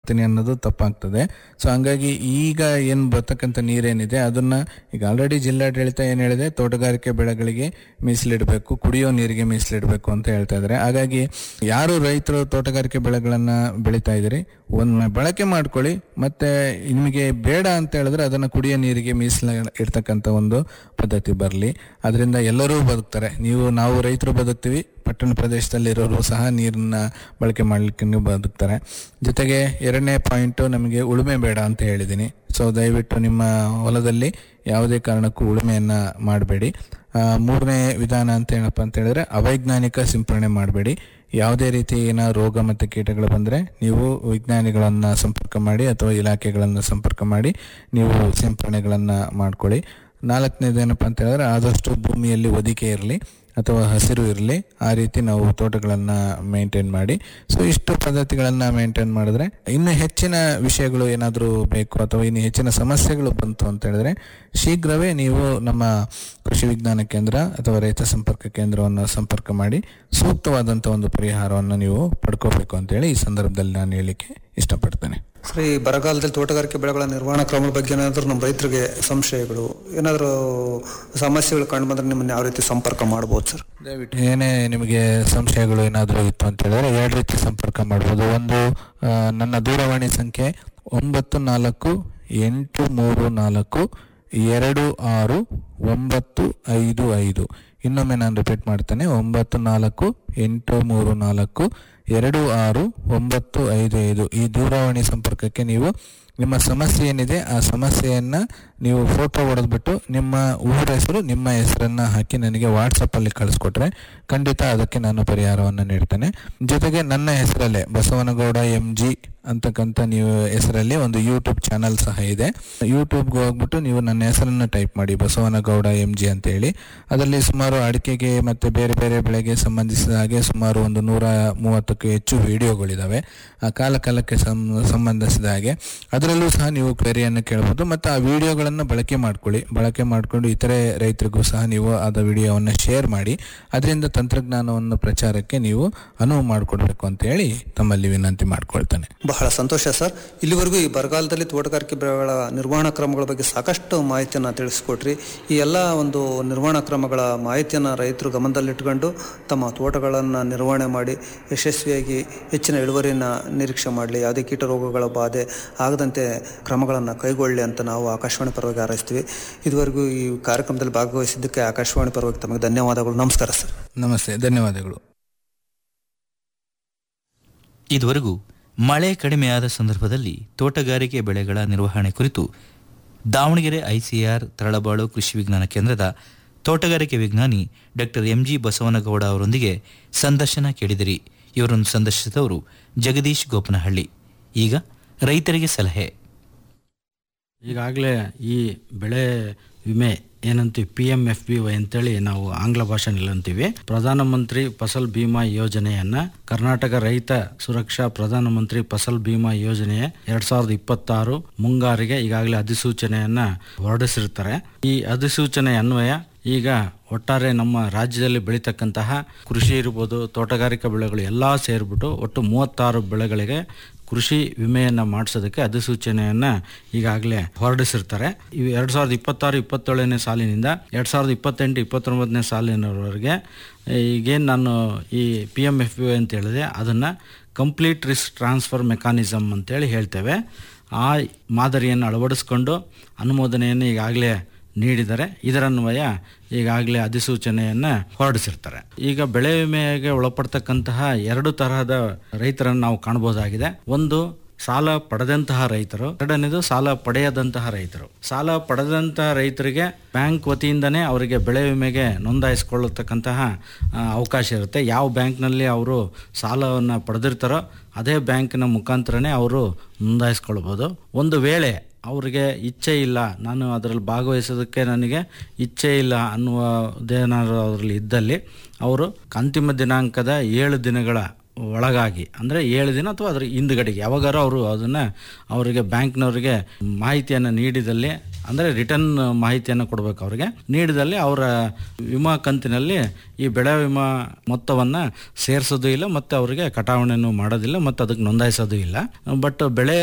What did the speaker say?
ಹೋಗ್ತೀನಿ ಅನ್ನೋದು ತಪ್ಪಾಗ್ತದೆ ಸೊ ಹಂಗಾಗಿ ಈಗ ಏನು ಬರ್ತಕ್ಕಂಥ ನೀರೇನಿದೆ ಅದನ್ನ ಈಗ ಆಲ್ರೆಡಿ ಜಿಲ್ಲಾಡಳಿತ ಏನು ಹೇಳಿದೆ ತೋಟಗಾರಿಕೆ ಬೆಳೆಗಳಿಗೆ ಮೀಸಲಿಡಬೇಕು ಕುಡಿಯೋ ನೀರಿಗೆ ಮೀಸಲಿಡಬೇಕು ಅಂತ ಹೇಳ್ತಾ ಇದ್ದಾರೆ ಹಾಗಾಗಿ ಯಾರು ರೈತರು ತೋಟಗಾರಿಕೆ ಬೆಳೆಗಳನ್ನ ಬೆಳೀತಾ ಇದ್ದೀರಿ ಒಂದು ಬಳಕೆ ಮಾಡ್ಕೊಳ್ಳಿ ಮತ್ತೆ ನಿಮಗೆ ಬೇಡ ಅಂತ ಹೇಳಿದ್ರೆ ಅದನ್ನ ಕುಡಿಯೋ ನೀರಿಗೆ ಮೀಸಲ ಇಡ್ತಕ್ಕಂಥ ಒಂದು ಪದ್ಧತಿ ಬರಲಿ ಅದರಿಂದ ಎಲ್ಲರೂ ಬದುಕ್ತಾರೆ ನೀವು ನಾವು ರೈತರು ಬದುಕ್ತೀವಿ ಪಟ್ಟಣ ಪ್ರದೇಶದಲ್ಲಿರೋರು ಸಹ ನೀರನ್ನ ಬಳಕೆ ಮಾಡಲಿಕ್ಕೆ ನೀವು ಬದುಕ್ತಾರೆ ಜೊತೆಗೆ ಎರಡನೇ ಪಾಯಿಂಟು ನಮಗೆ ಉಳುಮೆ ಬೇಡ ಅಂತ ಹೇಳಿದ್ದೀನಿ ಸೊ ದಯವಿಟ್ಟು ನಿಮ್ಮ ಹೊಲದಲ್ಲಿ ಯಾವುದೇ ಕಾರಣಕ್ಕೂ ಉಳುಮೆಯನ್ನ ಮಾಡಬೇಡಿ ಮೂರನೇ ವಿಧಾನ ಅಂತ ಏನಪ್ಪ ಅಂತ ಹೇಳಿದ್ರೆ ಅವೈಜ್ಞಾನಿಕ ಸಿಂಪರಣೆ ಮಾಡಬೇಡಿ ಯಾವುದೇ ರೀತಿಯ ರೋಗ ಮತ್ತು ಕೀಟಗಳು ಬಂದರೆ ನೀವು ವಿಜ್ಞಾನಿಗಳನ್ನು ಸಂಪರ್ಕ ಮಾಡಿ ಅಥವಾ ಇಲಾಖೆಗಳನ್ನು ಸಂಪರ್ಕ ಮಾಡಿ ನೀವು ಸಿಂಪರಣೆಗಳನ್ನು ಮಾಡ್ಕೊಳ್ಳಿ ನಾಲ್ಕನೇದು ಏನಪ್ಪ ಅಂತ ಹೇಳಿದ್ರೆ ಆದಷ್ಟು ಭೂಮಿಯಲ್ಲಿ ಒದಿಕೆ ಇರಲಿ ಅಥವಾ ಹಸಿರು ಇರಲಿ ಆ ರೀತಿ ನಾವು ತೋಟಗಳನ್ನು ಮೇಂಟೈನ್ ಮಾಡಿ ಸೊ ಇಷ್ಟು ಪದ್ಧತಿಗಳನ್ನು ಮೇಂಟೈನ್ ಮಾಡಿದ್ರೆ ಇನ್ನು ಹೆಚ್ಚಿನ ವಿಷಯಗಳು ಏನಾದರೂ ಬೇಕು ಅಥವಾ ಇನ್ನು ಹೆಚ್ಚಿನ ಸಮಸ್ಯೆಗಳು ಬಂತು ಅಂತ ಹೇಳಿದ್ರೆ ಶೀಘ್ರವೇ ನೀವು ನಮ್ಮ ಕೃಷಿ ವಿಜ್ಞಾನ ಕೇಂದ್ರ ಅಥವಾ ರೈತ ಸಂಪರ್ಕ ಕೇಂದ್ರವನ್ನು ಸಂಪರ್ಕ ಮಾಡಿ ಸೂಕ್ತವಾದಂಥ ಒಂದು ಪರಿಹಾರವನ್ನು ನೀವು ಪಡ್ಕೋಬೇಕು ಅಂತೇಳಿ ಈ ಸಂದರ್ಭದಲ್ಲಿ ನಾನು ಹೇಳಲಿಕ್ಕೆ ಇಷ್ಟಪಡ್ತೇನೆ ಸರಿ ಬರಗಾಲದಲ್ಲಿ ತೋಟಗಾರಿಕೆ ಬೆಳೆಗಳ ನಿರ್ವಹಣಾ ಕ್ರಮದ ಬಗ್ಗೆ ಏನಾದರೂ ನಮ್ಮ ರೈತರಿಗೆ ಸಂಶಯಗಳು ಏನಾದರೂ ಸಮಸ್ಯೆಗಳು ಕಂಡು ಬಂದ್ರೆ ನಿಮ್ಮನ್ನ ಯಾವ ರೀತಿ ಸಂಪರ್ಕ ಮಾಡ್ಬೋದು ಸರ್ ದಯವಿಟ್ಟು ಏನೇ ನಿಮಗೆ ಸಂಶಯಗಳು ಏನಾದರೂ ಇತ್ತು ಅಂತ ಹೇಳಿದ್ರೆ ಎರಡು ರೀತಿ ಸಂಪರ್ಕ ಮಾಡ್ಬೋದು ಒಂದು ಆ, ನನ್ನ ದೂರವಾಣಿ ಸಂಖ್ಯೆ ಒಂಬತ್ತು ನಾಲ್ಕು ಎಂಟು ಮೂರು ನಾಲ್ಕು ಎರಡು ಆರು ಒಂಬತ್ತು ಐದು ಐದು ಇನ್ನೊಮ್ಮೆ ನಾನು ರಿಪೀಟ್ ಮಾಡ್ತೇನೆ ಒಂಬತ್ತು ನಾಲ್ಕು ಎಂಟು ಮೂರು ನಾಲ್ಕು ಎರಡು ಆರು ಒಂಬತ್ತು ಐದು ಐದು ಈ ದೂರವಾಣಿ ಸಂಪರ್ಕಕ್ಕೆ ನೀವು ನಿಮ್ಮ ಸಮಸ್ಯೆ ಏನಿದೆ ಆ ಸಮಸ್ಯೆಯನ್ನ ನೀವು ಫೋಟೋ ಹೊಡೆದ್ಬಿಟ್ಟು ನಿಮ್ಮ ಊರ ಹೆಸರು ನಿಮ್ಮ ಹೆಸರನ್ನ ಹಾಕಿ ನನಗೆ ವಾಟ್ಸಪ್ ಅಲ್ಲಿ ಕಳಿಸ್ಕೊಟ್ರೆ ಖಂಡಿತ ಅದಕ್ಕೆ ನಾನು ಪರಿಹಾರವನ್ನು ನೀಡ್ತೇನೆ ಜೊತೆಗೆ ನನ್ನ ಹೆಸರಲ್ಲೇ ಬಸವನಗೌಡ ಎಂ ಜಿ ಅಂತಕ್ಕಂಥ ನೀವು ಹೆಸರಲ್ಲಿ ಒಂದು ಯೂಟ್ಯೂಬ್ ಚಾನಲ್ ಸಹ ಇದೆ ಯೂಟ್ಯೂಬ್ಗೆ ಹೋಗ್ಬಿಟ್ಟು ನೀವು ನನ್ನ ಹೆಸರನ್ನು ಟೈಪ್ ಮಾಡಿ ಬಸವನಗೌಡ ಎಂ ಜಿ ಅಂತ ಹೇಳಿ ಅದರಲ್ಲಿ ಸುಮಾರು ಅಡಿಕೆಗೆ ಮತ್ತೆ ಬೇರೆ ಬೇರೆ ಬೆಳೆಗೆ ಸಂಬಂಧಿಸಿದ ಹಾಗೆ ಸುಮಾರು ಒಂದು ನೂರ ಮೂವತ್ತಕ್ಕೂ ಹೆಚ್ಚು ವಿಡಿಯೋಗಳಿದಾವೆ ಆ ಕಾಲ ಕಾಲಕ್ಕೆ ಸಂ- ಸಂಬಂಧಿಸಿದ ಹಾಗೆ ಅದರಲ್ಲೂ ಸಹ ನೀವು ಕ್ವೆರಿಯನ್ನು ಕೇಳಬಹುದು ಮತ್ತು ಆ ವಿಡಿಯೋಗಳನ್ನು ಬಳಕೆ ಮಾಡ್ಕೊಳ್ಳಿ ಬಳಕೆ ಮಾಡಿಕೊಂಡು ಇತರೆ ರೈತರಿಗೂ ಸಹ ನೀವು ಆದ ವಿಡಿಯೋವನ್ನು ಶೇರ್ ಮಾಡಿ ಅದರಿಂದ ತಂತ್ರಜ್ಞಾನವನ್ನು ಪ್ರಚಾರಕ್ಕೆ ನೀವು ಅನುವು ಮಾಡಿಕೊಡ್ಬೇಕು ಅಂತ ಹೇಳಿ ತಮ್ಮಲ್ಲಿ ವಿನಂತಿ ಮಾಡ್ಕೊಳ್ತಾನೆ ಬಹಳ ಸಂತೋಷ ಸರ್ ಇಲ್ಲಿವರೆಗೂ ಈ ಬರಗಾಲದಲ್ಲಿ ತೋಟಗಾರಿಕೆ ಬೆಳೆಗಳ ನಿರ್ವಹಣಾ ಕ್ರಮಗಳ ಬಗ್ಗೆ ಸಾಕಷ್ಟು ಮಾಹಿತಿಯನ್ನು ತಿಳಿಸ್ಕೊಟ್ರಿ ಈ ಎಲ್ಲ ಒಂದು ನಿರ್ವಹಣಾ ಕ್ರಮಗಳ ಮಾಹಿತಿಯನ್ನು ರೈತರು ಗಮನದಲ್ಲಿಟ್ಕೊಂಡು ತಮ್ಮ ತೋಟಗಳನ್ನು ನಿರ್ವಹಣೆ ಮಾಡಿ ಯಶಸ್ವಿಯಾಗಿ ಹೆಚ್ಚಿನ ಇಳುವರಿಯನ್ನು ನಿರೀಕ್ಷೆ ಮಾಡಲಿ ಯಾವುದೇ ಕೀಟ ರೋಗಗಳ ಬಾಧೆ ಆಗದಂತೆ ಕ್ರಮಗಳನ್ನು ಕೈಗೊಳ್ಳಲಿ ಅಂತ ನಾವು ಆಕಾಶವಾಣಿ ಪರವಾಗಿ ಹಾರೈಸ್ತೀವಿ ಇದುವರೆಗೂ ಈ ಕಾರ್ಯಕ್ರಮದಲ್ಲಿ ಭಾಗವಹಿಸಿದ್ದಕ್ಕೆ ಆಕಾಶವಾಣಿ ಪರವಾಗಿ ತಮಗೆ ಧನ್ಯವಾದಗಳು ನಮಸ್ಕಾರ ಸರ್ ನಮಸ್ತೆ ಧನ್ಯವಾದಗಳು ಇದುವರೆಗೂ ಮಳೆ ಕಡಿಮೆಯಾದ ಸಂದರ್ಭದಲ್ಲಿ ತೋಟಗಾರಿಕೆ ಬೆಳೆಗಳ ನಿರ್ವಹಣೆ ಕುರಿತು ದಾವಣಗೆರೆ ಐಸಿಆರ್ ತರಳಬಾಳು ಕೃಷಿ ವಿಜ್ಞಾನ ಕೇಂದ್ರದ ತೋಟಗಾರಿಕೆ ವಿಜ್ಞಾನಿ ಡಾಕ್ಟರ್ ಎಂಜಿ ಬಸವನಗೌಡ ಅವರೊಂದಿಗೆ ಸಂದರ್ಶನ ಕೇಳಿದಿರಿ ಇವರನ್ನು ಸಂದರ್ಶಿಸಿದವರು ಜಗದೀಶ್ ಗೋಪನಹಳ್ಳಿ ಈಗ ರೈತರಿಗೆ ಸಲಹೆ ಈಗಾಗಲೇ ಈ ಬೆಳೆ ವಿಮೆ ಏನಂತೀವಿ P M F B Y ಅಂತೇಳಿ ನಾವು ಆಂಗ್ಲ ಭಾಷೆನಲ್ಲಿ ಅಂತೀವಿ ಪ್ರಧಾನಮಂತ್ರಿ ಫಸಲ್ ಬಿಮಾ ಯೋಜನೆಯನ್ನ ಕರ್ನಾಟಕ ರೈತ ಸುರಕ್ಷಾ ಪ್ರಧಾನಮಂತ್ರಿ ಫಸಲ್ ಬಿಮಾ ಯೋಜನೆ ಎರಡ್ ಸಾವಿರದ ಇಪ್ಪತ್ತಾರು ಮುಂಗಾರಿಗೆ ಈಗಾಗಲೇ ಅಧಿಸೂಚನೆಯನ್ನ ಹೊರಡಿಸಿರ್ತಾರೆ ಈ ಅಧಿಸೂಚನೆ ಅನ್ವಯ ಈಗ ಒಟ್ಟಾರೆ ನಮ್ಮ ರಾಜ್ಯದಲ್ಲಿ ಬೆಳೀತಕ್ಕಂತಹ ಕೃಷಿ ಇರ್ಬೋದು ತೋಟಗಾರಿಕಾ ಬೆಳೆಗಳು ಎಲ್ಲ ಸೇರಿಬಿಟ್ಟು ಒಟ್ಟು ಮೂವತ್ತಾರು ಬೆಳೆಗಳಿಗೆ ಕೃಷಿ ವಿಮೆಯನ್ನು ಮಾಡಿಸೋದಕ್ಕೆ ಅಧಿಸೂಚನೆಯನ್ನ ಈಗಾಗಲೇ ಹೊರಡಿಸಿರ್ತಾರೆ ಇವು ಎರಡು ಸಾವಿರದ ಇಪ್ಪತ್ತಾರು ಇಪ್ಪತ್ತೇಳನೇ ಸಾಲಿನಿಂದ ಎರಡು ಸಾವಿರದ ಇಪ್ಪತ್ತೆಂಟು ಇಪ್ಪತ್ತೊಂಬತ್ತನೇ ಸಾಲಿನವರೆಗೆ ಈಗೇನು ನಾನು ಈ ಪಿ ಎಮ್ ಎಫ್ ಯು ಅಂತ ಹೇಳಿದೆ ಅದನ್ನು ಕಂಪ್ಲೀಟ್ ರಿಸ್ಕ್ ಟ್ರಾನ್ಸ್ಫರ್ ಮೆಕಾನಿಸಮ್ ಅಂತೇಳಿ ಹೇಳ್ತೇವೆ ಆ ಮಾದರಿಯನ್ನು ಅಳವಡಿಸ್ಕೊಂಡು ಅನುಮೋದನೆಯನ್ನು ಈಗಾಗಲೇ ನೀಡಿದರೆ ಇದರನ್ವಯ ಈಗಾಗಲೇ ಅಧಿಸೂಚನೆಯನ್ನು ಹೊರಡಿಸಿರ್ತಾರೆ ಈಗ ಬೆಳೆ ವಿಮೆಗೆ ಒಳಪಡ್ತಕ್ಕಂತಹ ಎರಡು ತರಹದ ರೈತರನ್ನು ನಾವು ಕಾಣಬಹುದಾಗಿದೆ ಒಂದು ಸಾಲ ಪಡೆದಂತಹ ರೈತರು ಎರಡನೇದು ಸಾಲ ಪಡೆಯದಂತಹ ರೈತರು ಸಾಲ ಪಡೆದಂತಹ ರೈತರಿಗೆ ಬ್ಯಾಂಕ್ ವತಿಯಿಂದನೇ ಅವರಿಗೆ ಬೆಳೆ ವಿಮೆಗೆ ನೋಂದಾಯಿಸಿಕೊಳ್ಳತಕ್ಕಂತಹ ಆ, ಅವಕಾಶ ಇರುತ್ತೆ ಯಾವ ಬ್ಯಾಂಕ್ನಲ್ಲಿ ಅವರು ಸಾಲವನ್ನು ಪಡೆದಿರ್ತಾರೋ ಅದೇ ಬ್ಯಾಂಕಿನ ಮುಖಾಂತರನೇ ಅವರು ನೋಂದಾಯಿಸ್ಕೊಳ್ಬೋದು ಒಂದು ವೇಳೆ ಅವರಿಗೆ ಇಚ್ಛೆ ಇಲ್ಲ ನಾನು ಅದರಲ್ಲಿ ಭಾಗವಹಿಸೋದಕ್ಕೆ ನನಗೆ ಇಚ್ಛೆ ಇಲ್ಲ ಅನ್ನುವುದೇನಾದ್ರು ಅದರಲ್ಲಿ ಇದ್ದಲ್ಲಿ ಅವರು ಅಂತಿಮ ದಿನಾಂಕದ ಏಳು ದಿನಗಳ ಒಳಗಾಗಿ ಅಂದರೆ ಏಳು ದಿನ ಅಥವಾ ಅದರ ಹಿಂದುಗಡೆಗೆ ಯಾವಾಗಾರು ಅವರು ಅದನ್ನು ಅವರಿಗೆ ಬ್ಯಾಂಕ್ನವರಿಗೆ ಮಾಹಿತಿಯನ್ನು ನೀಡಿದಲ್ಲಿ ಅಂದರೆ ರಿಟರ್ನ್ ಮಾಹಿತಿಯನ್ನು ಕೊಡಬೇಕು ಅವರಿಗೆ ನೀಡಿದಲ್ಲಿ ಅವರ ವಿಮಾ ಕಂತಿನಲ್ಲಿ ಈ ಬೆಳೆ ವಿಮಾ ಮೊತ್ತವನ್ನು ಸೇರಿಸೋದು ಇಲ್ಲ ಮತ್ತು ಅವರಿಗೆ ಕಟಾವಣೆಯನ್ನು ಮಾಡೋದಿಲ್ಲ ಮತ್ತು ಅದಕ್ಕೆ ನೋಂದಾಯಿಸೋದು ಇಲ್ಲ ಬಟ್ ಬೆಳೆ